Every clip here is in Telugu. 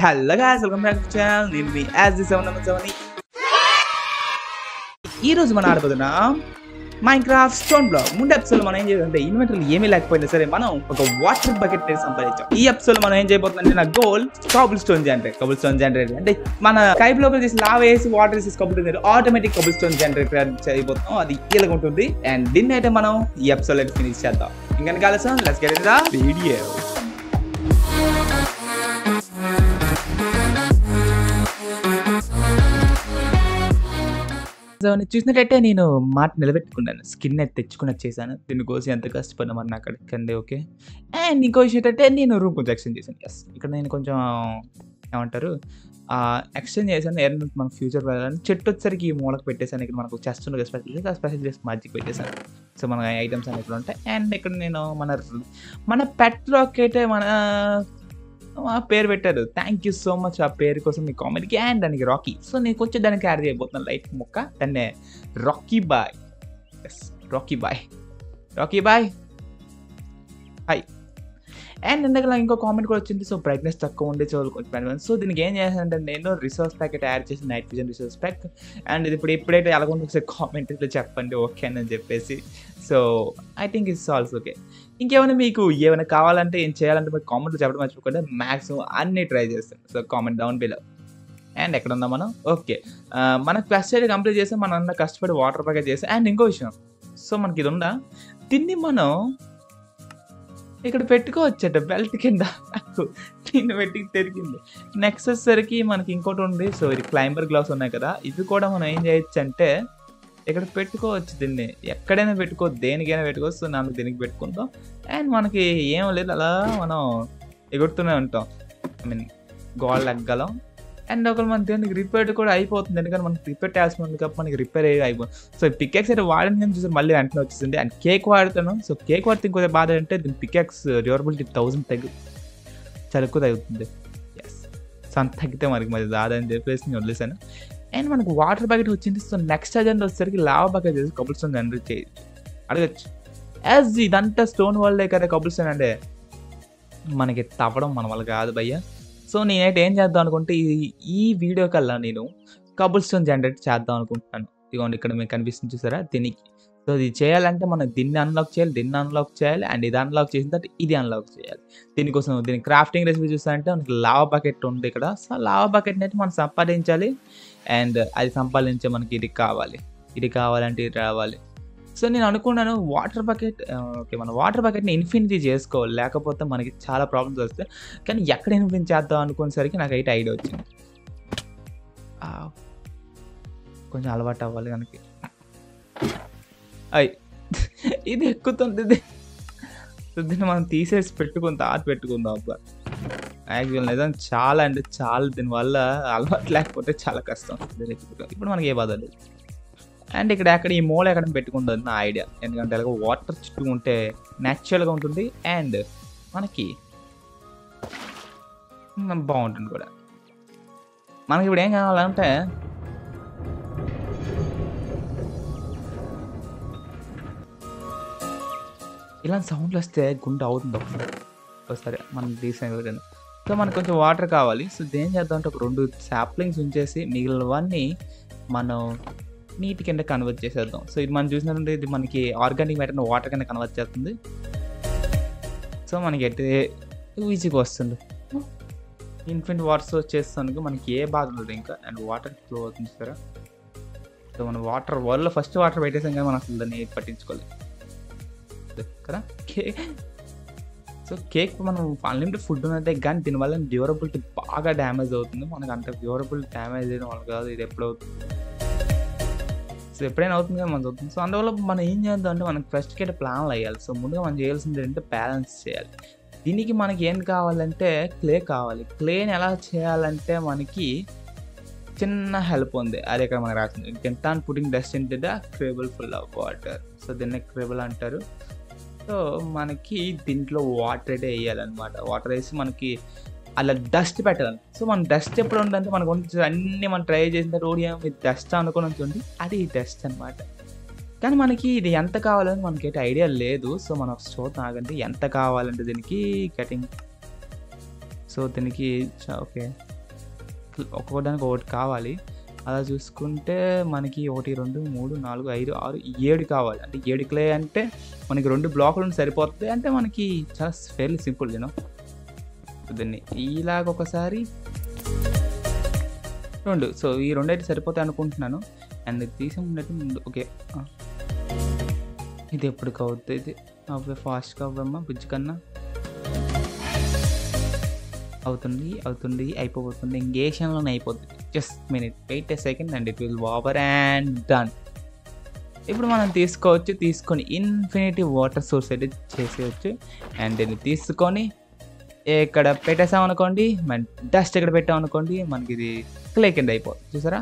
Hello guys welcome back to channel నేను మీ as the seven number seven ఈ రోజు మనం ఆడబోతున్నాం మైన్ క్రాఫ్ట్ స్టోన్ బ్లాక్ ముందు ఎపిసోడ్ మనం ఏం చేయాలంటే ఇన్వెంటరీ ఏమీ లేకపోయినా సరే మనం ఒక వాటర్ బకెట్ సంపాదించాం ఈ ఎపిసోడ్ మనం ఏం చేయబోతుందంటే నా goal cobblestone generate cobblestone generate అంటే మన కైప్ లోపల చేసి లావ్ వేసి వాటర్ వేసి cobble automatic cobblestone generate చేయబోతున్నాం అది ఈలగా ఉంటుంది అండ్ దీన్ని అయితే మనం ఈ ఎపిసోడ్ అయితే ఫినిష్ చేద్దాం ఇంకా కాలేసం let's get in the video so నేను చూసినట్టయితే నేను మాట నిలబెట్టుకున్నాను స్కిన్ అయితే తెచ్చుకుని వచ్చేసాను దీనికోసం ఎంత కష్టపడినా మరి నాకు అక్కడికండి ఓకే అండ్ ఇంకో విషయం ఏంటంటే నేను రూమ్ కొంచెం ఎక్స్టెండ్ చేశాను ఎస్ ఇక్కడ నేను కొంచెం ఏమంటారు ఎక్స్టెండ్ చేశాను ఎయిర్ మన ఫ్యూచర్ వెళ్ళాలని చెట్టు వచ్చరికి ఈ మూలకు పెట్టేశాను ఇక్కడ మనకు చెస్ట్ ఉంది స్పెషల్ ఆ స్పెషల్ చేసి మధ్యకి పెట్టేశాను సో మన ఐటమ్స్ అనేవి ఇక్కడ ఉంటాయి అండ్ ఇక్కడ నేను మన మన పెట్ రాకెట్ మన ఆ పేరు పెట్టారు థ్యాంక్ యూ సో మచ్ ఆ పేరు కోసం మీ కామెడీకి అండ్ దానికి రాకీ సో నేను కొంచెం దాన్ని క్యారీ చేయబోతున్నాను లైట్ మొక్క దాన్నే Rocky boy yes Rocky boy Rocky boy hi and ఇందాక ఇంకో కామెంట్ కూడా వచ్చింది సో బ్రైట్నెస్ తక్కువ ఉండే చదువు కొంచెం సో దీనికి ఏం చేశానంటే నేను రిసోర్స్ ప్యాక్ తయారు చేసి night vision resource pack and ఇది ఇప్పుడు ఎప్పుడైతే ఎలాగొందో ఒకసారి కామెంట్ ఇట్లా చెప్పండి ఓకే అని చెప్పేసి so I think it's also okay ఇంకేమైనా మీకు ఏమైనా కావాలంటే ఏం చేయాలంటే మీరు కామెంట్లో చెప్పడం మర్చిపోకుండా మ్యాక్సిమం అన్ని ట్రై చేస్తాను so comment down below and ఎక్కడ ఉందా మనం ఓకే మన క్వెస్ట్ అయితే కంప్లీట్ చేసి మనం అంతా కష్టపడి వాటర్ ప్యాకేజ్ చేసి అండ్ ఇంకో విషయం సో మనకి ఇది ఉందా దీన్ని మనం ఇక్కడ పెట్టుకోవచ్చట బెల్ట్ కింద దీన్ని పెట్టి తిరిగింది నెక్స్ట్ వచ్చేసరికి మనకి ఇంకోటి ఉంది సో ఇది క్లైంబర్ గ్లాస్ ఉన్నాయి కదా ఇవి కూడా మనం ఏం చేయొచ్చు అంటే ఇక్కడ పెట్టుకోవచ్చు దీన్ని ఎక్కడైనా పెట్టుకోవచ్చు దేనికైనా పెట్టుకోవచ్చు సో నాకు దీనికి పెట్టుకుంటాం అండ్ మనకి ఏం లేదు అలా మనం ఎగురుతూనే ఉంటాం ఐ మీన్ గోల్డ్ ఎగ్గలం అండ్ ఒకరు మన దీనికి రిపేర్ కూడా అయిపోతుంది ఎందుకంటే మనకి రిపేర్ చేయాల్సిన ఉంది కాబట్టి మనకి రిపేర్ అయ్యి అయిపోతుంది సో పికెక్స్ అయితే వాడిన కానీ చూసి మళ్ళీ వెంటనే వచ్చేసింది అండ్ కేక్ వాడుతాను సో కేక్ వాడితే ఇంకో బాధ అంటే దీని పికెక్స్ డ్యూరబిలిటీ థౌసండ్ తగ్గు చాలా ఎక్కువ తగ్గుతుంది ఎస్ సో అంత తగ్గితే మనకి మరి రాదని చెప్పేసి నేను వదిలేసాను అండ్ మనకు వాటర్ బకెట్ వచ్చింది సో నెక్స్ట్ అజెండా వచ్చేసరికి లావా బకెట్ చేసి కబుల్ స్టోన్ జనరేట్ చేయొచ్చు అడగచ్చు యాజ్ ఇదంతా స్టోన్ వల్లే కదా కబుల్ స్టోన్ అంటే మనకి తవ్వడం మన వల్ల కాదు భయ్య సో నేనైతే ఏం చేద్దాం అనుకుంటే ఈ ఈ వీడియో కల్లా నేను కబుల్ స్టోన్ జనరేట్ చేద్దాం అనుకుంటున్నాను ఇదిగోండి ఇక్కడ మీకు కనిపిస్తుంది చూసారా దీనికి సో ఇది చేయాలంటే మనం దీన్ని అన్లాక్ చేయాలి దీన్ని అన్లాక్ చేయాలి అండ్ ఇది అన్లాక్ చేసిన తర్వాత ఇది అన్లాక్ చేయాలి దీనికోసం దీని క్రాఫ్టింగ్ రెసిపీ చూసారంటే మనకి లావా బకెట్ ఉంది ఇక్కడ సో లావా బకెట్ని అయితే మనం సంపాదించాలి అండ్ అది సంపాదించే మనకి ఇది కావాలి ఇది కావాలంటే ఇది రావాలి సో నేను అనుకున్నాను వాటర్ బకెట్ ఓకే మన వాటర్ బకెట్ని ఇన్ఫినిటీ చేసుకోవాలి లేకపోతే మనకి చాలా ప్రాబ్లమ్స్ వస్తాయి కానీ ఎక్కడ ఇన్ఫినిటీ చేద్దాం అనుకునేసరికి నాకు అయితే ఐడియా వచ్చింది కొంచెం అలవాటు అవ్వాలి మనకి అయ్ ఇది ఎక్కుతుంది ఇది దీన్ని మనం తీసేసి పెట్టుకుని తాత పెట్టుకుందాం అబ్బా యాక్చువల్ నిజం చాలా అంటే చాలా దీనివల్ల అలవాటు లేకపోతే చాలా కష్టం ఇప్పుడు మనకి ఏ బాధ లేదు అండ్ ఇక్కడ ఎక్కడ ఈ మూల ఎక్కడ పెట్టుకుంటుంది నా ఐడియా ఎందుకంటే అలాగే వాటర్ చుట్టూ ఉంటే న్యాచురల్గా ఉంటుంది అండ్ మనకి బాగుంటుంది కూడా మనకి ఇప్పుడు ఏం కావాలంటే ఇలాంటి సౌండ్లు వస్తే గుండె అవుతుంది ఒకసారి మనం తీసిన సో మనకు కొంచెం వాటర్ కావాలి సో దేం చేద్దాం అంటే ఒక రెండు సాప్లింగ్స్ ఉంచేసి మిగిలినవన్నీ మనం నీటి కింద కన్వర్ట్ చేసేద్దాం సో ఇది మనం చూసినట్టు ఇది మనకి ఆర్గానిక్ మ్యాటర్ వాటర్ కింద కన్వర్ట్ చేస్తుంది సో మనకి అయితే ఈజీగా వస్తుంది ఇన్ఫినిట్ వాటర్స్ వచ్చేస్తానికి మనకి ఏ బాధ ఉండదు ఇంకా అండ్ వాటర్ ఫ్లో అవుతుంది సరే సో మనం వాటర్ వరల్డ్లో ఫస్ట్ వాటర్ పెట్టేసాం కానీ మనం అసలు దాన్ని పట్టించుకోలేదు కదా కేక్ సో కేక్ మనం అన్లిమిటెడ్ ఫుడ్ ఉన్నదే కానీ దీనివల్ల డ్యూరబిలిటీ బాగా డ్యామేజ్ అవుతుంది మనకు అంత డ్యూరబుల్ డ్యామేజ్ అయిన వాళ్ళు కాదు ఇది ఎప్పుడు అవుతుంది సో ఎప్పుడైనా అవుతుంది కానీ మనకు అవుతుంది సో అందువల్ల మనం ఏం చేద్దాం అంటే మనకి ఫస్ట్కి అయితే ప్లాన్లు వేయాలి సో ముందుగా మనం చేయాల్సింది ఏంటంటే బ్యాలెన్స్ చేయాలి దీనికి మనకి ఏం కావాలంటే క్లే కావాలి క్లేని ఎలా చేయాలంటే మనకి చిన్న హెల్ప్ ఉంది అది ఇక్కడ మనకి రాసింది కెంటాన్ putting dust into the crucible full of water so దీన్ని క్రేబుల్ అంటారు సో మనకి దీంట్లో వాటర్ అయితే వేయాలన్నమాట వాటర్ వేసి మనకి అలా డస్ట్ పెట్టాలి సో మన డస్ట్ ఎప్పుడు ఉందంటే మనకు అన్ని మనం ట్రై చేసిన రోడ్ ఇది డస్ట్ అనుకుని ఉంటుంది అది డస్ట్ అనమాట కానీ మనకి ఇది ఎంత కావాలని మనకైతే ఐడియా లేదు సో మనం చూద్దాం ఆగండి ఎంత కావాలంటే దీనికి కటింగ్ సో దీనికి ఓకే ఒక్కొక్కదానికి ఒకటి కావాలి అలా చూసుకుంటే మనకి ఒకటి రెండు మూడు నాలుగు ఐదు ఆరు ఏడు కావాలి అంటే ఏడు క్లే అంటే మనకి రెండు బ్లాకులు ఉంటే సరిపోతుంది అంటే మనకి చాలా ఫెయిర్లీ సింపుల్ యూనో దీన్ని ఇలాగ ఒకసారి రెండు సో ఈ రెండు అయితే సరిపోతాయి అనుకుంటున్నాను అండ్ తీసుకున్నట్టు ముందు ఓకే ఇది ఎప్పుడు అవుతుంది ఇది అవ్వే ఫాస్ట్గా అవ్వమ్మా బుజ్జి కన్నా అవుతుంది అవుతుంది అయిపోతుంది ఇంగేషన్లోనే అయిపోతుంది just minute wait a second and it will over and done ఇప్పుడు మనం తీసుకోవచ్చు తీసుకొని ఇన్ఫినిటీ వాటర్ సోర్స్ అయితే చేసేయచ్చు అండ్ దీన్ని తీసుకొని ఇక్కడ పెట్టేసాం అనుకోండి మన డస్ట్ ఇక్కడ పెట్టాం అనుకోండి మనకి ఇది క్లే కింద అయిపోతుంది చూసారా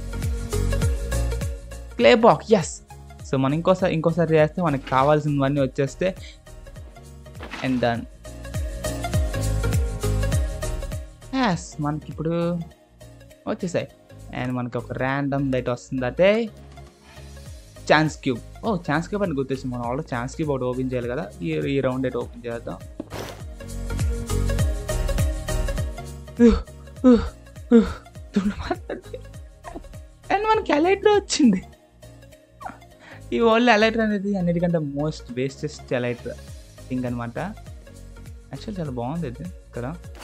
క్లే బాక్ ఎస్ సో మనం ఇంకోసారి ఇంకోసారి చేస్తే మనకి కావాల్సినవన్నీ వచ్చేస్తే అండ్ డన్ ఎస్ మనకి ఇప్పుడు వచ్చేసాయి అండ్ మనకి ఒక ర్యాండమ్ లైట్ వస్తుంది అదే chance cube oh chance cube అని గుర్తొచ్చింది మనం ఆల్రెడీ ఛాన్స్ క్యూబ్ ఒకటి ఓపెన్ చేయాలి కదా ఈ ఈ రౌండ్ అయితే ఓపెన్ చేద్దాం అండ్ మనకి ఎలైట్రా వచ్చింది ఈ వరల్డ్ ఎలైట్రా అనేది అన్నిటికంటే మోస్ట్ వేస్టెస్ట్ ఎలైట్రా థింగ్ అనమాట యాక్చువల్ చాలా బాగుంది ఇది ఇక్కడ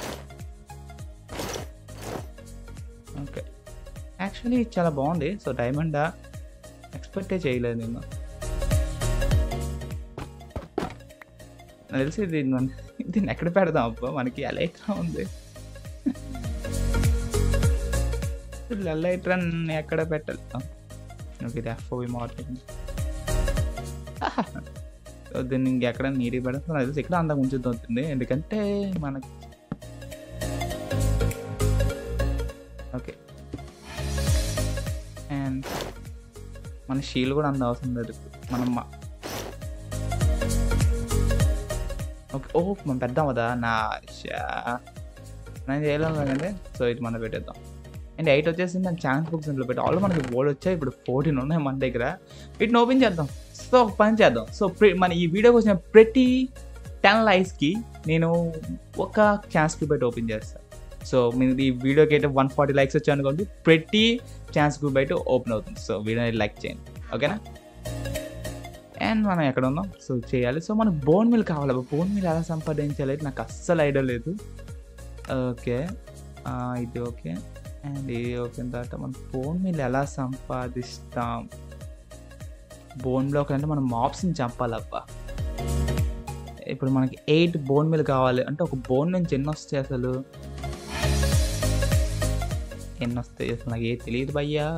ఓకే యాక్చువల్లీ చాలా బాగుంది సో డైమండ్ ఎక్స్పెక్టే చేయలేదు నేను నాకు తెలిసి దీన్ని మన దీన్ని ఎక్కడ పెడదాం అబ్బా మనకి ఎలైట్రా ఉంది ఎలైట్రా ఎక్కడ పెట్టాలి ఓకే ఇది ఎఫ్ఓవి మార్కెట్ సో దీన్ని ఇంకెక్కడ నీటి పెడతాం నాకు తెలిసి ఇక్కడ అంతా ఉంచుతుంది ఎందుకంటే మనకి ఓకే అండ్ మన షీల్ కూడా అంత అవసరం లేదు మనం మా- ఓకే ఓ మనం పెద్దాం కదా నా షా. నేను చేయాలంటే సో ఇది మనం పెట్టేద్దాం అండ్ ఎయిట్ వచ్చేసి నేను ఛాన్స్ బుక్స్ ఇంట్లో పెట్టి ఆల్రెడీ మనకి బోర్డు వచ్చాయి ఇప్పుడు ఫోర్టీన్ ఉన్నాయి మన దగ్గర వీటిని ఓపెన్ చేద్దాం సో ఒక పని చేద్దాం సో ప్రి- మన ఈ వీడియోకి వచ్చిన ప్రతి టెన్ లైక్స్కి నేను ఒక ఛాన్స్ పెట్టి ఓపెన్ చేస్తాను సో మీరు ఈ వీడియోకి అయితే వన్ ఫార్టీ లైక్స్ వచ్చాయి అనుకోండి ప్రతి ఛాన్స్ గ్రూప్ అయితే ఓపెన్ అవుతుంది సో వీడియోని లైక్ చేయండి ఓకేనా అండ్ మనం ఎక్కడ ఉన్నాం సో చేయాలి సో మనకు బోన్ మిల్ కావాలి బోన్ మిల్ ఎలా సంపాదించాలి అయితే నాకు అస్సలు ఐడియా లేదు ఓకే ఇది ఓకే అండ్ ఇది ఓకే తర్వాత మనం బోన్ మిల్ ఎలా సంపాదిస్తాం బోన్ బ్లాక్ అంటే మనం మాప్స్ని చంపాలబ్బా ఇప్పుడు మనకి ఎయిట్ బోన్ మిల్ కావాలి అంటే ఒక బోన్ నుంచి ఎన్ని వస్తాయి అసలు ఎన్ని వస్తాయి అసలు నాకు ఏ తెలియదు భయ్యా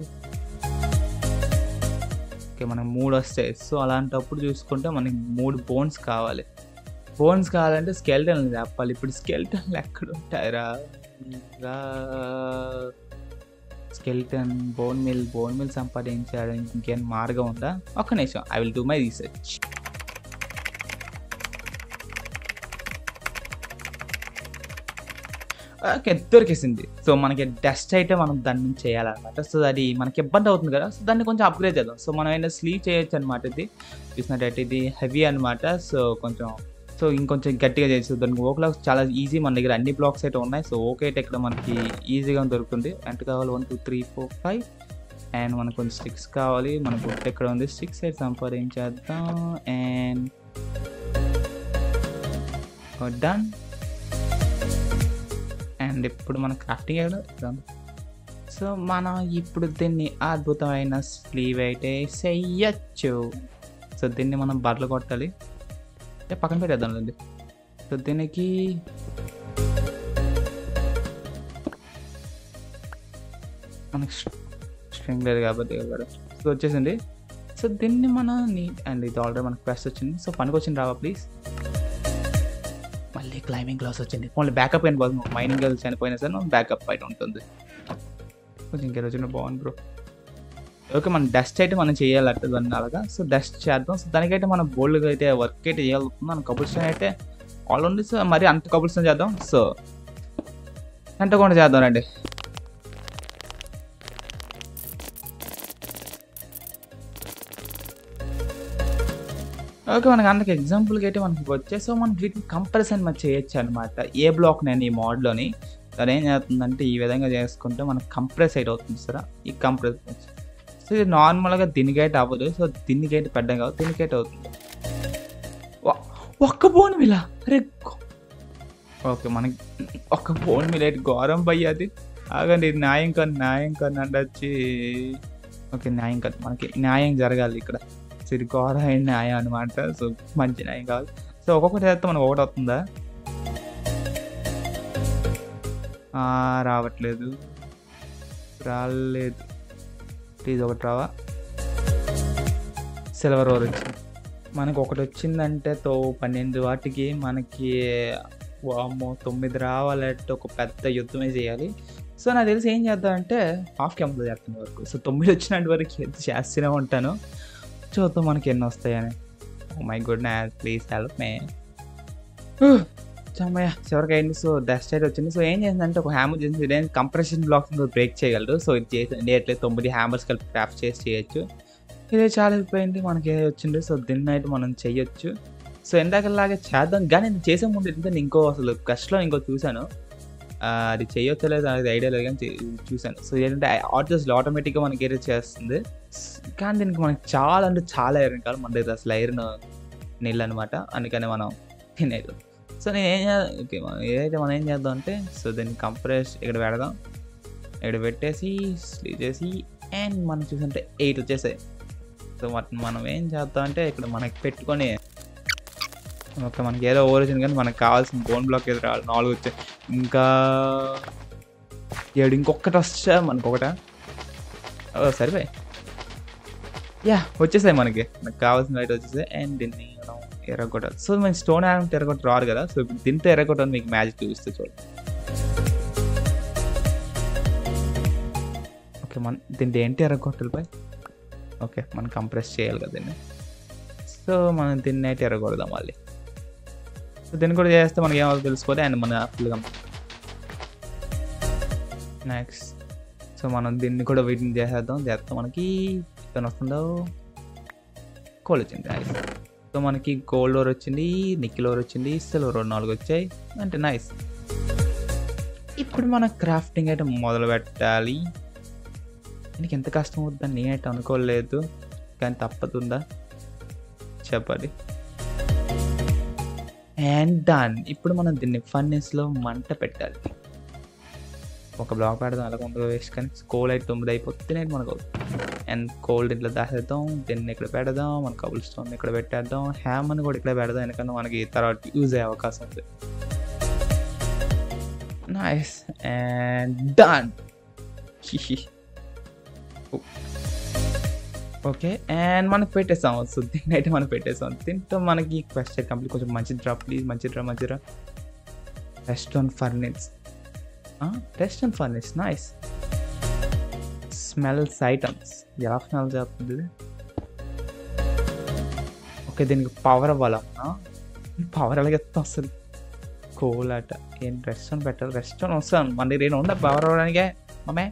ఓకే మనకు మూడు వస్తాయి సో అలాంటప్పుడు చూసుకుంటే మనకి మూడు బోన్స్ కావాలి బోన్స్ కావాలంటే స్కెల్టన్ చెప్పాలి ఇప్పుడు స్కెల్టన్లు ఎక్కడ ఉంటాయిరా skeleton bone meal bone meal సంపాదించడానికి ఇంకేం మార్గం ఉందా ఒక్క నిమిషం I will do my research okay దొరికేసింది సో మనకి డస్ట్ అయితే మనం దాని నుంచి చేయాలన్నమాట సో అది మనకి ఇబ్బంది అవుతుంది కదా సో దాన్ని కొంచెం అప్గ్రేడ్ చేద్దాం సో మనం అయినా స్లీవ్ చేయొచ్చు అనమాట ఇది చూసినట్టయితే ఇది హెవీ అనమాట సో కొంచెం సో ఇంకొంచెం గట్టిగా చేసి దానికి ఓ బ్లాక్స్ చాలా ఈజీ మన దగ్గర అన్ని బ్లాక్స్ అయితే ఉన్నాయి సో ఓకే అయితే ఇక్కడ మనకి ఈజీగా దొరుకుతుంది ఎంత కావాలి one two three four five and మనకు కొంచెం స్టిక్స్ కావాలి మన బుట్ట ఎక్కడ ఉంది స్టిక్స్ అయితే సంపాదించేద్దాం అండ్ డన్ అండ్ ఇప్పుడు మన క్రాఫ్టింగ్ ఎక్కడ సో మనం ఇప్పుడు దీన్ని అద్భుతమైన స్లీవ్ అయితే చెయ్యొచ్చు సో దీన్ని మనం బట్టలు కొట్టాలి అంటే పక్కన పెట్టేద్దాం అండి సో దీనికి మనకి స్ట్రింగ్ లేదు కాబట్టి ఇక్కడ సో వచ్చేసింది సో దీన్ని మన నీట్ అండ్ ఇది ఆల్రెడీ మనకు క్వెస్ట్ వచ్చింది సో పనికి వచ్చింది రావా ప్లీజ్ మళ్ళీ క్లైంబింగ్ క్లాస్ వచ్చింది ఓన్లీ బ్యాకప్ అయిన బాగుంది మైనింగ్ గర్ల్స్ చనిపోయినా సరే బ్యాకప్ అయితే ఉంటుంది కొంచెం ఇంకా రోజున బాగుంది బ్రో ఓకే మన డస్ట్ అయితే మనం చేయాలి అట్లా దాన్ని అలాగా సో డస్ట్ చేద్దాం సో దానికైతే మనం బోల్డ్గా అయితే వర్క్ అయితే చేయాలనుకుంటున్నాం మన కబుల్స్టోన్ అయితే ఆల్ ఉంది సో మరి అంత కబుల్స్టోన్ చేద్దాం సో ఎంత కూడా చేద్దాం రండి ఓకే మనకి అందుకు ఎగ్జాంపుల్కి అయితే మనకి వచ్చే సో మనం వీటిని కంపారిజన్ మనం చేయొచ్చు అనమాట ఏ బ్లాక్ నేను ఈ మోడ్లోని అది ఏం చేస్తుందంటే ఈ విధంగా చేసుకుంటే మనకు కంప్రెస్ అయితే అవుతుంది సరే ఈ కంప్రెస్ సో ఇది నార్మల్గా దీనికైతే అవ్వదు సో దీనికైతే పెద్దగా కాదు దీనికైతే అవుతుంది వా- ఒక్క బోన్ మిల అరే గో- ఓకే మనకి ఒక్క బోన్ మిల అయితే ఘోరం పోయ్యది ఆగండి ఇది న్యాయం కాదు న్యాయం కాదు అంటే వచ్చి ఓకే న్యాయం కాదు మనకి న్యాయం జరగాలి ఇక్కడ సో ఇది ఘోరమైన న్యాయం అనమాట సో మంచి న్యాయం కావాలి సో ఒక్కొక్కటి చేస్తే మనకు ఒకటి వస్తుందా ఆ, రావట్లేదు రాలేదు ఇది ఒకటి రావా సిల్వర్ ఓవర్ వచ్చింది మనకు ఒకటి వచ్చిందంటే తో పన్నెండు వాటికి మనకి వామ్మో తొమ్మిది రావాలంటే ఒక పెద్ద యుద్ధమే చేయాలి సో నాకు తెలిసి ఏం చేద్దామంటే హాఫ్ క్యాంప్లో చేస్తాను వరకు సో తొమ్మిది వచ్చినట్టు వరకు ఎంత చేస్తూనే ఉంటాను చూద్దాం మనకి ఎన్ని వస్తాయని మై గుడ్ నా ప్లీజ్ హెల్ప్ మే చమ్మయ్య చివరికి అయింది సో డస్ట్ అయితే వచ్చింది సో ఏం చేసిందంటే ఒక హ్యామర్ చేసి ఇదే కంప్రెషన్ బ్లాక్స్ బ్రేక్ చేయగలరు సో ఇది చేసి అట్లే తొమ్మిది హ్యామర్స్ కలిపి క్రాఫ్ట్ చేసి చేయొచ్చు ఇదే చాలా అయిపోయింది మనకి ఏది వచ్చింది సో దీన్ని అయితే మనం చెయ్యొచ్చు సో ఎందాకలాగే చేద్దాం కానీ ఇది చేసే ముందు ఏంటంటే నేను ఇంకో అసలు కష్టలో ఇంకో చూశాను ఆ, అది చేయొచ్చో లేదు అనేది ఐడియా లేదు కానీ చే- చూశాను సో ఏంటంటే ఆటోస్ ఆటోమేటిక్గా మనకి ఏదో చేస్తుంది కానీ దీనికి మనకి చాలా అంటే చాలా ఐరన్ కావాలి మన దగ్గర అసలు ఐరన్ నీళ్ళు అనమాట అందుకని మనం తినేది సో నేను ఏం చేద్దాం ఓకే మనం ఏదైతే మనం ఏం చేద్దాం అంటే సో దీన్ని కంప్రెస్ ఇక్కడ పెడదాం ఇక్కడ పెట్టేసి స్లీవ్ చేసి అండ్ మనం చూసుకుంటే ఎయిట్ వచ్చేసాయి సో వాటిని మనం ఏం చేద్దాం అంటే ఇక్కడ మనకి పెట్టుకొని ఓకే మనకి ఏదో ఓరిజిన్ కానీ మనకు కావాల్సిన బోన్ బ్లాక్ ఏదో రావాలి నాలుగు వచ్చాయి ఇంకా ఏడు ఇంకొకటి వస్తా మనకు ఒకట ఓ, సరిపోయి యా వచ్చేసాయి మనకి మనకు కావాల్సిన లైట్ వచ్చేసాయి అండ్ దీన్ని మనం ఎర్రగొట్టాలి సో మన స్టోన్ హ్యాండ్ ఎర్రగొట్ట రాదు కదా సో ఇప్పుడు దీంతో ఎర్రగొట్టాలి మీకు మ్యాజిక్ చూపిస్తే చూడండి ఓకే మన దీంట్లో ఏంటి ఎర్రగొట్టాలి పై ఓకే మనం కంప్రెస్ చేయాలి కదా దీన్ని సో మనం దీన్ని అయితే ఎర్రగొడదాం మళ్ళీ సో దీన్ని కూడా చేస్తే మనకి ఏమో తెలుసుకోవాలి అండ్ మన ఫుల్గా నెక్స్ట్ సో మనం దీన్ని కూడా వీటిని చేసేద్దాం చేస్తే మనకి ఇక్కడ వస్తుందో గోల్డ్ వచ్చింది నైస్ సో మనకి గోల్డ్ ఓవర్ వచ్చింది నిక్కిల్ ఓవర్ వచ్చింది సిల్వర్ ఓవర్ నాలుగు వచ్చాయి అంటే నైస్ ఇప్పుడు మన క్రాఫ్టింగ్ అయితే మొదలు పెట్టాలి దీనికి ఎంత కష్టం అవుతుందని నేనైతే అనుకోలేదు కానీ తప్పతుందా చెప్పండి అండ్ డన్ ఇప్పుడు మనం దీన్ని ఫర్నెస్లో మంట పెట్టాలి ఒక బ్లాక్ పెడదాం అలా కొంత వేస్ట్ కానీ కోల్ అయితే తొమ్మిది అయిపోతే మనకు అండ్ కోల్డ్ ఇట్లా దాచేద్దాం దీన్ని ఇక్కడ పెడదాం మన కబుల్ స్టోన్ ఇక్కడ పెట్టేద్దాం హ్యామర్ని కూడా ఇక్కడ పెడదాం ఎందుకంటే మనకి తర్వాత యూజ్ అయ్యే అవకాశం ఉంది nice and done okay and మనం పెట్టేసాం సో దీన్ని అయితే మనం పెట్టేసాం దీంతో మనకి క్వశ్చన్ కంప్లీట్ కొంచెం మంచి డ్రా ప్లీజ్ మంచి డ్రా మంచి draw restaurant furniture restaurant furniture nice smells items ఎలా స్మెల్ చేస్తుంది ఇది? ఓకే దీనికి పవర్ అవ్వాలమ్మా పవర్ ఎలాగెత్తాం అసలు కోల్ అట ఏం రెస్టారెంట్ పెట్టాలి రెస్టారెంట్ వస్తాను మన దగ్గర ఏం ఉండ పవర్ అవ్వడానికే మమ్మే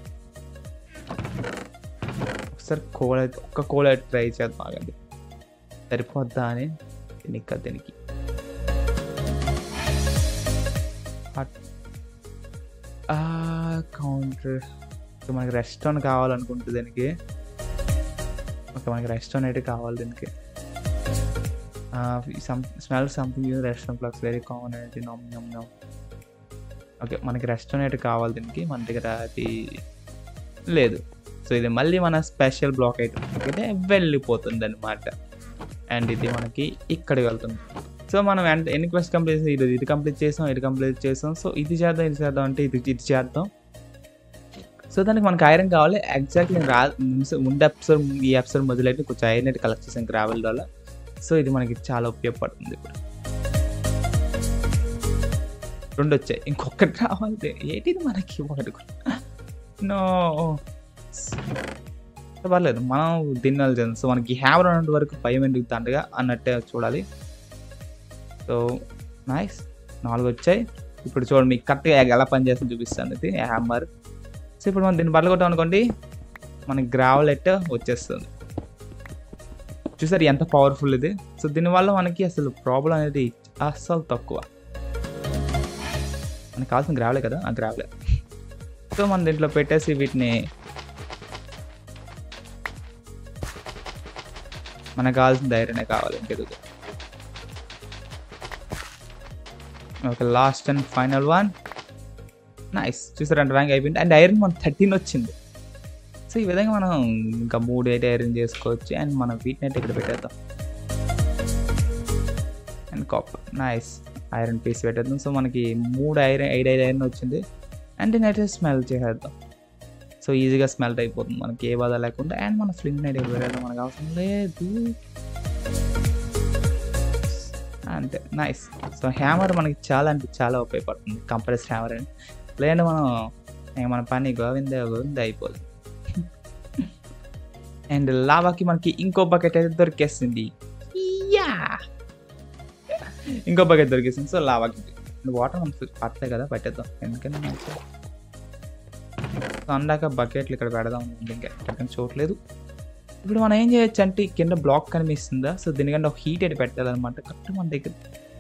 ఒకసారి కోల్ అయితే ఒక్క కోల్ అయితే ట్రై చేద్దాం ఆగండి సరిపోద్దా అని దీనికి దీనికి కౌంటర్ మనకి రెస్టారెంట్ కావాలనుకుంటుంది దీనికి ఓకే మనకి రెస్టారెంట్ అయితే కావాలి దీనికి some smell something use restaurant plus very common అనేది నమ్ నమ్ నమ్ ఓకే మనకి రెస్టారెంట్ అయితే కావాలి దీనికి మన దగ్గర అది లేదు సో ఇది మళ్ళీ మన స్పెషల్ బ్లాక్ ఐటమ్ అయితే వెళ్ళిపోతుంది అనమాట అండ్ ఇది మనకి ఇక్కడికి వెళ్తుంది సో మనం ఎంత- ఎన్ని క్వశ్చన్ కంప్లీట్ చేసాం ఇది ఇది కంప్లీట్ చేసాం ఇది కంప్లీట్ చేసాం సో ఇది చేద్దాం ఇది చేద్దాం అంటే ఇది ఇది చేద్దాం సో దానికి మనకి ఐరన్ కావాలి ఎగ్జాక్ట్ నేను రా ముందు- ముందు ఎపిసోడ్ ఈ ఎపిసోడ్ మొదలైతే కొంచెం ఐరన్ అయితే కలెక్ట్ చేసాం గ్రావెల్ వల్ల సో ఇది మనకి చాలా ఉపయోగపడుతుంది ఇప్పుడు రెండు వచ్చాయి ఇంకొకటి రావాలి ఏంటిది మనకి ఒకటి కూడా నో పర్లేదు మనం తినాలి తెలుసు సో మనకి హ్యామర్ ఉన్నంత వరకు భయం ఎందుకు తండగా అన్నట్టే చూడాలి సో నైస్ నాలుగు వచ్చాయి ఇప్పుడు చూడండి మీకు కరెక్ట్గా ఎలా పనిచేస్తుందో చూపిస్తాను ఇది హ్యామర్ సో ఇప్పుడు మనం దీన్ని బట్టలు కొట్టాం అనుకోండి మనకి గ్రావెల్ ఎట్ వచ్చేస్తుంది చూసారు ఎంత పవర్ఫుల్ ఇది సో దీనివల్ల మనకి అసలు ప్రాబ్లం అనేది అస్సలు తక్కువ మనకు కావాల్సిన గ్రావలే కదా ఆ గ్రావలే సో మనం దీంట్లో పెట్టేసి వీటిని మనకు కావాల్సిన ధైర్యమే కావాలి ఇంకెదుగు okay last and final one nice చూసారు అంటే ర్యాంక్ అయిపోయింది అండ్ ఐరన్ మన థర్టీన్ వచ్చింది సో ఈ విధంగా మనం ఇంకా మూడు అయితే ఐరన్ చేసుకోవచ్చు అండ్ మనం వీటిని అయితే ఇక్కడ పెట్టేద్దాం and copper nice iron piece పెట్టేద్దాం సో మనకి మూడు ఐరన్ ఐదు ఐదు ఐరన్ వచ్చింది అండ్ నేనైతే స్మెల్ చేసేద్దాం సో ఈజీగా స్మెల్ట్ అయిపోతుంది మనకి ఏ బాధ లేకుండా అండ్ మన ఫ్లింగ్ నైట్ పెట్టేద్దాం మనకు అవసరం లేదు అంతే నైస్ సో హ్యామర్ మనకి చాలా అంటే చాలా ఉపయోగపడుతుంది కంప్రెస్ హ్యామర్ అని లేదంటే మనం ఇంక మన పని గోవింద గోవింద అయిపోతుంది అండ్ లావాకి మనకి ఇంకో బకెట్ అయితే దొరికేస్తుంది యా ఇంకో బకెట్ దొరికేసింది సో లావాకి వాటర్ మనకి పట్టలే కదా పెట్టేద్దాం ఎందుకంటే మంచిగా సో అందాక బకెట్లు ఇక్కడ పెడదాం ఇంకా ఎక్కడికైనా చూడలేదు ఇప్పుడు మనం ఏం చేయొచ్చు అంటే ఈ కింద బ్లాక్ కనిపిస్తుందా సో దీనికంటే ఒక హీట్ అయితే పెట్టాలన్నమాట కరెక్ట్ మన దగ్గర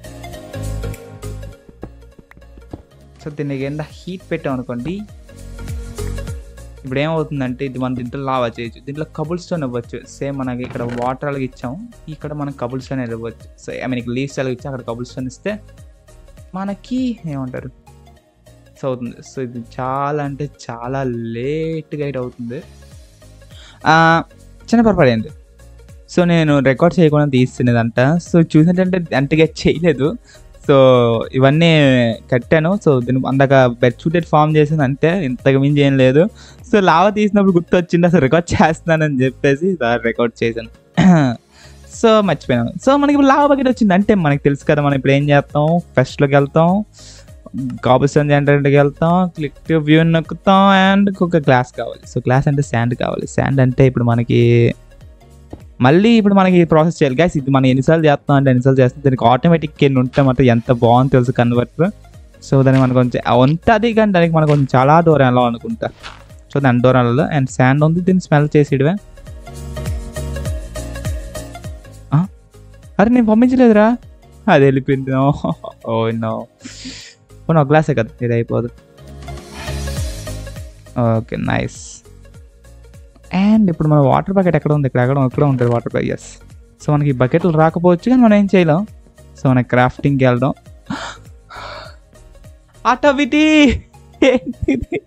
సో దీని కింద హీట్ పెట్టాం అనుకోండి ఇప్పుడు ఏమవుతుందంటే ఇది మనం దీంట్లో లావా చేయొచ్చు దీంట్లో కబుల్ స్టోన్ ఇవ్వచ్చు సేమ్ మనకి ఇక్కడ వాటర్ అలాగే ఇచ్చాము ఇక్కడ మనం కబుల్ స్టోన్ ఇవ్వచ్చు సో ఐ మీన్ లీవ్స్ అలాగే ఇచ్చి అక్కడ కబుల్ స్టోన్ ఇస్తే మనకి ఏమంటారు సో అవుతుంది సో ఇది చాలా అంటే చాలా లేట్గా అయితే అవుతుంది ఆ, చిన్న పొరపాడైంది సో నేను రికార్డ్ చేయకుండా తీస్తున్నదంట సో చూసినట్టంటే అంతగా చేయలేదు సో ఇవన్నీ కట్టాను సో దీని అందాక బెడ్ షూటెడ్ ఫామ్ చేసింది అంతే ఇంతకు మించి ఏం లేదు సో లావా తీసినప్పుడు గుర్తు వచ్చింది అసలు రికార్డ్ చేస్తున్నానని చెప్పేసి రికార్డ్ చేశాను సో మర్చిపోయాను సో మనకి ఇప్పుడు లావా బకెట్ వచ్చింది అంటే మనకి తెలుసు కదా మనం ఇప్పుడు ఏం చేస్తాం ఫస్ట్లోకి వెళ్తాం కాబుల్స్టోన్ జనరేటర్కి వెళ్తాం క్లిక్ వ్యూ నొక్కుతాం అండ్ ఒక గ్లాస్ కావాలి సో గ్లాస్ అంటే శాండ్ కావాలి శాండ్ అంటే ఇప్పుడు మనకి మళ్ళీ ఇప్పుడు మనకి ప్రాసెస్ చేయాలి గ్యాస్ ఇది మనం ఎన్నిసార్లు చేస్తాం అంటే ఎన్నిసార్లు చేస్తాం దీనికి ఆటోమేటిక్ ఎన్ని ఉంటే మాత్రం ఎంత బాగుంది తెలుసు కన్వర్టర్ సో దానికి మనకు కొంచెం ఉంటుంది కానీ దానికి మనకు కొంచెం చాలా దూరం వెళ్ళాం అనుకుంటా సో దాని దూరం వెళ్ళాలి అండ్ శాండ్ ఉంది దీన్ని స్మెల్ చేసేయడమే ఆ? అరే నేను పంపించలేదురా అది వెళ్ళిపోయింది ఓ నో పోనీ ఒక గ్లాసే కదా ఇది అయిపోదు ఓకే నైస్ అండ్ ఇప్పుడు మన వాటర్ బకెట్ ఎక్కడ ఉంది ఇక్కడ ఎక్కడ ఎక్కడ ఉంటుంది వాటర్ బకెట్ ఎస్ సో మనకి బకెట్లు రాకపోవచ్చు కానీ మనం ఏం చేయలేం సో మన క్రాఫ్టింగ్కి వెళ్దాం అటవిటి ఏంటిది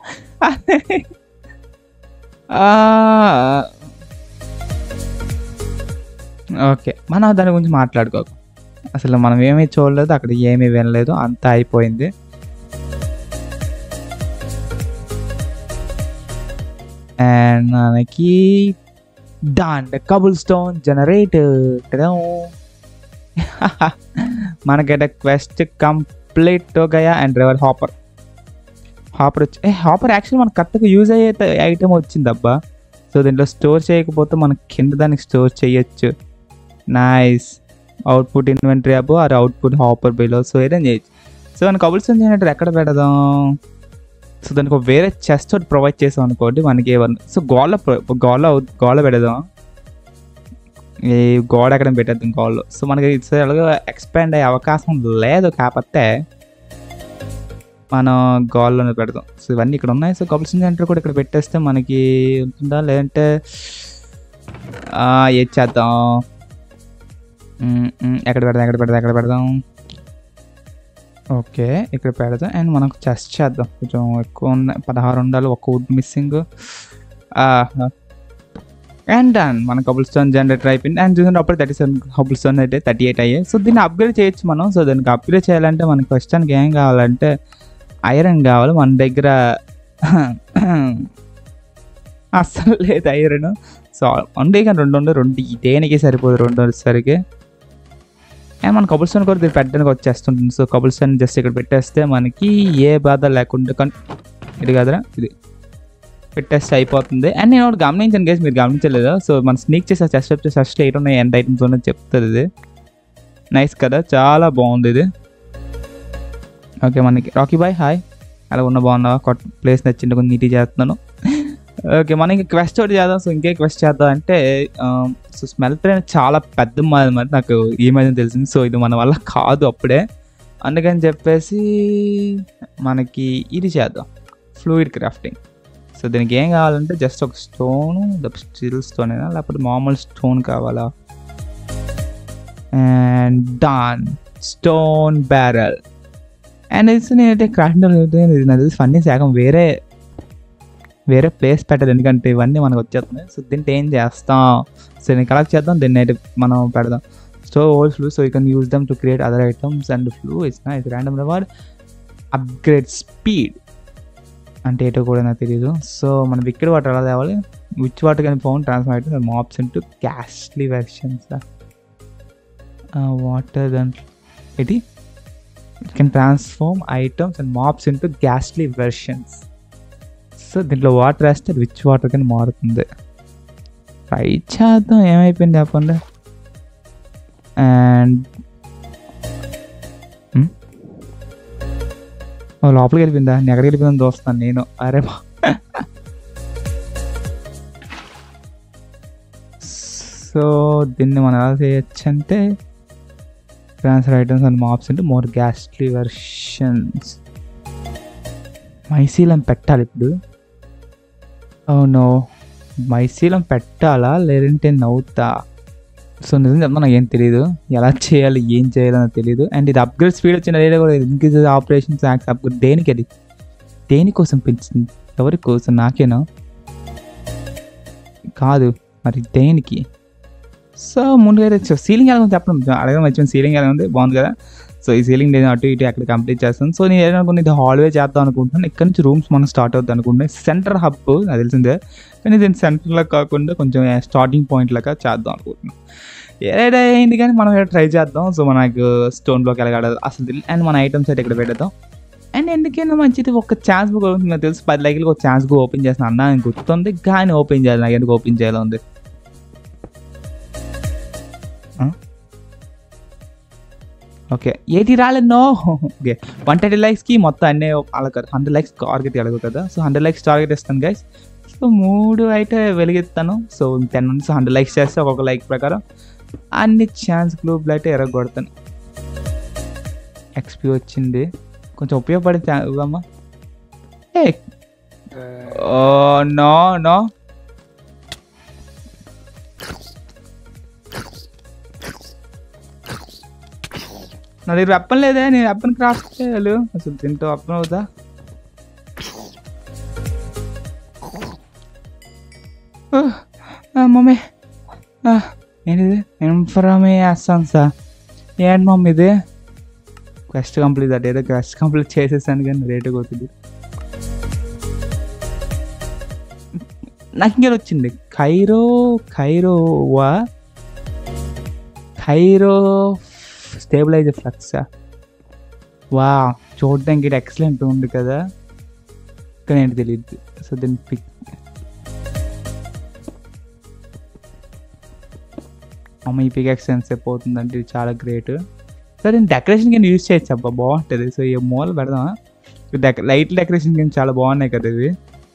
ఓకే మనం దాని గురించి మాట్లాడుకోకు అసలు మనం ఏమీ చూడలేదు అక్కడ ఏమీ వినలేదు అంతా అయిపోయింది అండ్ మనకి దాంట్ కబుల్ స్టోన్ జనరేటర్ మనకైతే క్వెస్ట్ కంప్లీట్ గయా అండ్ రివర్ హాపర్ హాపర్ వచ్చి ఏ హాపర్ యాక్చువల్ మనకు కరెక్ట్గా యూజ్ అయ్యే ఐటమ్ వచ్చింది అబ్బా సో దీంట్లో స్టోర్ చేయకపోతే మనం కింద దానికి స్టోర్ చేయొచ్చు nice output inventory above or output hopper below so ఏదైనా చేయొచ్చు సో మన కబుల్ స్టోన్ జనరేటర్ ఎక్కడ పెడదాం సో దానికి ఒక వేరే చెస్ట్ ఒకటి ప్రొవైడ్ చేసాం అనుకోండి మనకి ఏమన్నా సో గోళ్ళ గోళ్ళ గోళ్ళ పెడదాం ఈ గోడ ఎక్కడ పెట్టేద్దాం గోళ్ళు సో మనకి ఇటు ఎలాగో ఎక్స్పాండ్ అయ్యే అవకాశం లేదు కాకపోతే మనం గోల్లోనే పెడదాం సో ఇవన్నీ ఇక్కడ ఉన్నాయి సో కబుల్ స్టోన్ జనరేటర్ కూడా ఇక్కడ పెట్టేస్తే మనకి ఉంటుందా లేదంటే ఆ, ఏది చేద్దాం మ్మ్, మ్మ్, ఎక్కడ పెడదాం ఎక్కడ పెడదాం ఎక్కడ పెడదాం ఓకే ఇక్కడ పెడదాం అండ్ మనకు చెస్ట్ చేద్దాం కొంచెం ఎక్కువ ఉన్నాయి పదహారు ఉండాలి ఒక వుడ్ మిస్సింగ్ అండ్ డన్ మన కబుల్ స్టోన్ జనరేటర్ అయిపోయింది అండ్ చూసినప్పుడు థర్టీ సెవెన్ కబుల్ స్టోన్ అయితే థర్టీ ఎయిట్ అయ్యాయి సో దీన్ని అప్గ్రేడ్ చేయొచ్చు మనం సో దానికి అప్గ్రేడ్ చేయాలంటే మనకి క్వశ్చన్కి ఏం కావాలంటే ఐరన్ కావాలి మన దగ్గర అస్సలు లేదు ఐరన్ సో ఉండే కానీ రెండు ఉండే రెండు ఈ దేనికి సరిపోదు రెండు వచ్చేసరికి అండ్ మన కబుల్ స్టోన్ కూడా దీన్ని పెట్టడానికి వచ్చేస్తుంటుంది సో కబుల్ స్టోన్ జస్ట్ ఇక్కడ పెట్టేస్తే మనకి ఏ బాధ లేకుండా కన్ ఇది కాదురా ఇది పెట్టేస్తే అయిపోతుంది అండ్ నేను ఒకటి గమనించాను గేస్ మీరు గమనించలేదు సో మన స్నీక్ చేసి చెస్ట్ అప్ చేసి ఫస్ట్ ఎయిట్ ఉన్నాయి ఎంత ఐటమ్స్ ఉన్నాయి చెప్తుంది ఇది నైస్ కదా చాలా బాగుంది ఇది ఓకే మనకి రాకీ బాయ్ హాయ్ అలా ఉన్న బాగున్నావా కొత్త ప్లేస్ నచ్చింది కొంచెం నీట్గా చేస్తున్నాను ఓకే మనం ఇంకా క్వెస్ట్ ఒకటి చేద్దాం సో ఇంకే క్వెస్ట్ చేద్దాం అంటే సో స్మెల్ ట్రైన్ చాలా పెద్ద మాది మరి నాకు ఈ మధ్య తెలిసింది సో ఇది మన వల్ల కాదు అప్పుడే అందుకని చెప్పేసి మనకి ఇది చేద్దాం ఫ్లూయిడ్ క్రాఫ్టింగ్ సో దీనికి ఏం కావాలంటే జస్ట్ ఒక స్టోన్ స్టీల్ స్టోన్ అయినా లేకపోతే మామూలు స్టోన్ కావాలా అండ్ డాన్ స్టోన్ బ్యారల్ అండ్ ఇది నేనైతే క్రాఫ్టింగ్ ఇది నాకు తెలిసి ఫన్నీ శాఖం వేరే వేరే ప్లేస్ పెట్టదు ఎందుకంటే ఇవన్నీ మనకు వచ్చేస్తున్నాయి సో దీంట్లో ఏం చేస్తాం సో నేను కలెక్ట్ చేద్దాం దీన్ని అయితే మనం పెడదాం స్టో హోల్ ఫ్లూ so you can use them to create other items and flu it's nice random reward upgrade speed అంటే ఏటో కూడా నాకు తెలియదు సో మన వికెట్ వాటర్ ఎలా తేవాలి విచ్ వాటర్ కానీ ఫోన్ ట్రాన్స్ఫర్ అయితే మాప్స్ ఇంటూ క్యాష్లీ వెర్షన్స్ వాటర్ దాంట్లో ఏంటి it can transform items and mobs into గ్యాస్లీ వెర్షన్స్ సో దీంట్లో వాటర్ వేస్తే రిచ్ వాటర్ కానీ మారుతుంది ట్రై చేద్దాం ఏమైపోయింది చెప్పండి అండ్ లోపలికి వెళ్ళిపోయిందా నేను ఎక్కడికి వెళ్ళిపోయిందని చూస్తాను నేను అరే బా సో దీన్ని మనం ఎలా చేయొచ్చు అంటే ట్రాన్స్ఫర్ ఐటమ్స్ అండ్ మాప్స్ అంటే మోర్ గ్యాస్ట్లీ వెర్షన్స్ మైసీలం పెట్టాలి ఇప్పుడు అవును మైసీలం పెట్టాలా లేదంటే నవ్వుతా సో నిజం చెప్తా నాకు ఏం తెలియదు ఎలా చేయాలి ఏం చేయాలో నాకు తెలియదు అండ్ ఇది అప్గ్రేడ్ స్పీడ్ వచ్చిన లేదా కూడా ఇంక్రీజ్ ఆపరేషన్స్ యాక్స్ అప్గ్రేడ్ దేనికి అది దేనికోసం పెంచింది ఎవరి కోసం నాకేనా కాదు మరి దేనికి సో ముందుగా అయితే సీలింగ్ ఎలా ఉంది చెప్పడం అడగడం వచ్చిన సీలింగ్ ఎలా ఉంది బాగుంది కదా సో ఈ సీలింగ్ నేను అటు ఇటు అక్కడ కంప్లీట్ చేస్తాను సో నేను ఏదనుకున్న ఇది హాల్వే చేద్దాం అనుకుంటున్నాను ఇక్కడ నుంచి రూమ్స్ మనం స్టార్ట్ అవుద్ది అనుకుంటున్నాను సెంటర్ హబ్ నాకు తెలిసిందే కానీ దీని సెంటర్లో కాకుండా కొంచెం స్టార్టింగ్ పాయింట్ లాగా చేద్దాం అనుకుంటున్నాను ఏదైతే అయింది కానీ మనం ట్రై చేద్దాం సో మనకు స్టోన్ బ్లాక్ ఎలాగాడాలి అసలు తెలియదు అండ్ మన ఐటమ్స్ అయితే ఇక్కడ పెట్టేద్దాం అండ్ ఎందుకైనా మంచిది ఒక ఛాన్స్ బుక్ అవుతుంది నాకు తెలుసు పది లైక్లకి ఒక ఛాన్స్ బుక్ ఓపెన్ చేసిన అన్న నాకు గుర్తుంది కానీ ఓపెన్ చేయాలి నాకు ఎందుకు ఓపెన్ చేయాలి ఉంది ఓకే ఏది రాలేదు నో ఓకే వన్ థర్టీ లైక్స్కి మొత్తం అన్నీ అలా కాదు హండ్రెడ్ లైక్స్ టార్గెట్ అడగదు కదా సో హండ్రెడ్ లైక్స్ టార్గెట్ ఇస్తాను గైస్ సో మూడు అయితే వెలిగిస్తాను సో టెన్ నుంచి హండ్రెడ్ లైక్స్ చేస్తే ఒక్కొక్క లైక్ ప్రకారం అన్ని ఛాన్స్ గ్లూబ్లు అయితే ఎరగొడతాను ఎక్స్పీ వచ్చింది కొంచెం ఉపయోగపడే అమ్మా ఏ నో నో నా దగ్గర వెప్పన్ లేదే నేను వెప్పన్ క్రాఫ్ట్ చేయాలి అసలు దీంతో వెప్పన్ అవుతా మమ్మీ ఏంటిది ఇన్ఫర్మే వేస్తాను సార్ ఏంటి మమ్మీ ఇది క్వెస్ట్ కంప్లీట్ అటు ఏదో క్వెస్ట్ కంప్లీట్ చేసేసాను కానీ రేటు కొద్ది నాకు ఇంకా వచ్చింది ఖైరో ఖైరోవా ఖైరో స్టేబిలైజర్ ఫ్లక్స్ వా చూడడానికి ఇది ఎక్సలెంట్ ఉంది కదా కానీ ఏంటి తెలియదు సో దీని పిక్ అమ్మ ఈ పిక్ ఎక్స్టెన్స్ పోతుందంటే ఇది చాలా గ్రేట్ సో దీన్ని డెకరేషన్ కింద యూజ్ చేయొచ్చు అబ్బా బాగుంటుంది సో ఈ మూల పెడదామా డెక లైట్ డెకరేషన్ కింద చాలా బాగున్నాయి కదా ఇవి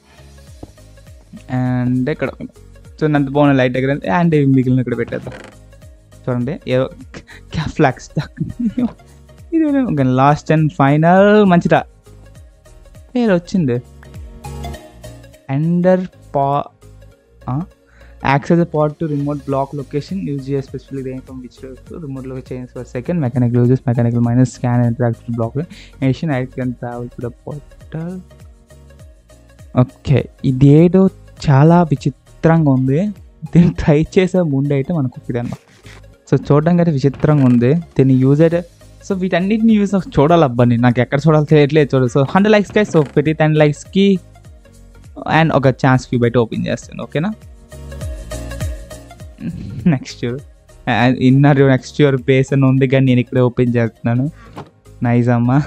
అండ్ ఇక్కడ సో అంత బాగున్నాయి లైట్ డెకరేషన్ అండ్ మిగిలిన ఇక్కడ పెట్టేద్దాం చూడండి ఏదో ఫ్లాక్స్ ఇది లాస్ట్ అండ్ ఫైనల్ మంచిదా పేరు వచ్చింది అండర్ పా access port to remote block location use చేయ specific range from which remote location for second mechanical uses mechanical minus scan interact block nation I can travel to the portal okay ఇదేదో చాలా విచిత్రంగా ఉంది దీన్ని ట్రై చేసే ముందు అయితే మనకు ఇదన్నా సో చూడడానికి అయితే విచిత్రంగా ఉంది దీన్ని యూజ్ అయితే సో వీటన్నిటిని యూజ్ చూడాలబ్బా నేను నాకు ఎక్కడ చూడాలి తెలియట్లేదు చూడు సో హండ్రెడ్ లైక్స్ కై సో ప్రతి టెన్ లైక్స్కి అండ్ ఒక ఛాన్స్ క్యూబ్ అయితే ఓపెన్ చేస్తాను ఓకేనా next year inner next year base అని ఉంది కానీ నేను ఇక్కడే ఓపెన్ చేస్తున్నాను నైస్ అమ్మా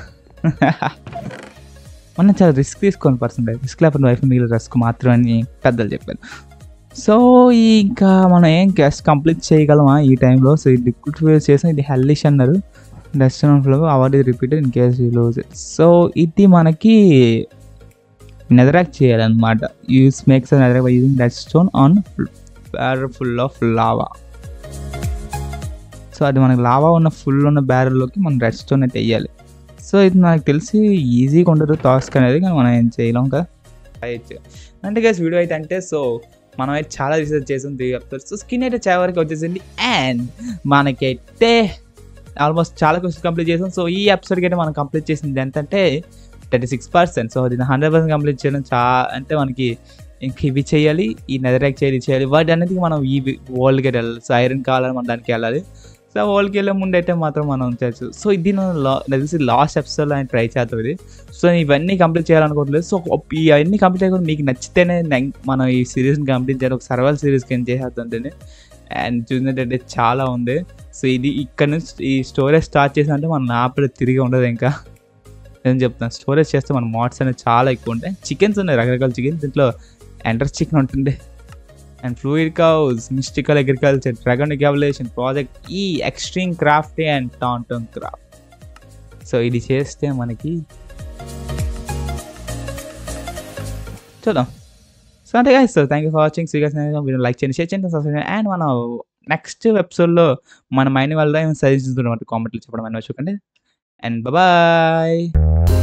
మనం చాలా రిస్క్ తీసుకోని పర్సన్ రిస్క్ లేకపోతే వైఫ్ మిగిలిన రిస్క్ మాత్రం అని పెద్దలు చెప్పారు సో ఈ ఇంకా మనం ఏం క్వెస్ట్ కంప్లీట్ చేయగలమా ఈ టైంలో సో ఇది లిక్విడ్ ఫేస్ చేసాం ఇది హెల్లిష్ అన్నారు డెస్టిన్ ఫ్లో అవార్డ్ ఇది repeated in case you lose so ఇది మనకి నెదరాక్ చేయాలన్నమాట use makes netherrack by using dead stone on barrel full of lava so అది మనకి లావా ఉన్న ఫుల్ ఉన్న బ్యారల్లోకి మనం రెడ్ స్టోన్ అయితే వేయాలి సో ఇది నాకు తెలిసి ఈజీగా ఉండదు టాస్క్ అనేది కానీ మనం ఏం చేయలేం కదా చేయొచ్చు అంటే గైస్ వీడియో అయితే అంటే సో మనం అయితే చాలా రీసెర్చ్ చేసాం త్రీ ఎపిసోడ్స్ సో స్కిన్ అయితే చాలా వరకు వచ్చేసింది అండ్ మనకైతే ఆల్మోస్ట్ చాలా క్వశ్చన్ కంప్లీట్ చేసాం సో ఈ ఎపిసోడ్కి అయితే మనం కంప్లీట్ చేసింది ఎంతంటే థర్టీ సిక్స్ పర్సెంట్ సో దీన్ని హండ్రెడ్ పర్సెంట్ కంప్లీట్ చేయడం చా అంటే మనకి ఇంక ఇవి చేయాలి ఈ నెదరాక్ చేయాలి ఇది చేయాలి వాటి అనేది మనం ఈ వరల్డ్కి వెళ్ళాలి సో ఐరన్ కావాలని మనం దానికి వెళ్ళాలి సో వరల్డ్కి వెళ్ళే ముందు అయితే మాత్రం మనం చేయొచ్చు సో ఇది నేను లా నాకు తెలిసి లాస్ట్ ఎపిసోడ్లో ఆయన ట్రై చేస్తాం ఇది సో నేను ఇవన్నీ కంప్లీట్ చేయాలనుకోవట్లేదు సో ఈ అవన్నీ కంప్లీట్ అయ్యి మీకు నచ్చితేనే నెం- మనం ఈ సిరీస్ని కంప్లీట్ చేయాలి ఒక సర్వల్ సిరీస్కి ఏం చేసేస్తుంటే అండ్ చూసినట్టయితే చాలా ఉంది సో ఇది ఇక్కడ నుంచి ఈ స్టోరేజ్ స్టార్ట్ చేసామంటే మనం ఆపడ తిరిగి ఉండదు ఇంకా నేను చెప్తాను స్టోరేజ్ చేస్తే మన మోడ్స్ అనేవి చాలా ఎక్కువ ఉంటాయి చికెన్స్ ఉన్నాయి రకరకాల చికెన్ దీంట్లో ఎండర్ చికెన్ ఉంటుంది and fluid cows mystical agriculture dragon ఎగ్యాబులేషన్ ప్రాజెక్ట్ ఈ ఎక్స్ట్రీమ్ క్రాఫ్ట్ అండ్ టాంటన్ క్రాఫ్ట్ సో ఇది చేస్తే మనకి చూద్దాం సో అంటే guys, so thank you for watching so guys మీరు లైక్ చేయండి షేర్ చేయండి సబ్స్క్రైబ్ చేయండి అండ్ మనం నెక్స్ట్ ఎపిసోడ్లో మన మైండ్ వల్ల ఏమైనా సజెషన్స్ ఉన్నమాట కామెంట్లో చెప్పడం అని చూడండి అండ్ బాయ్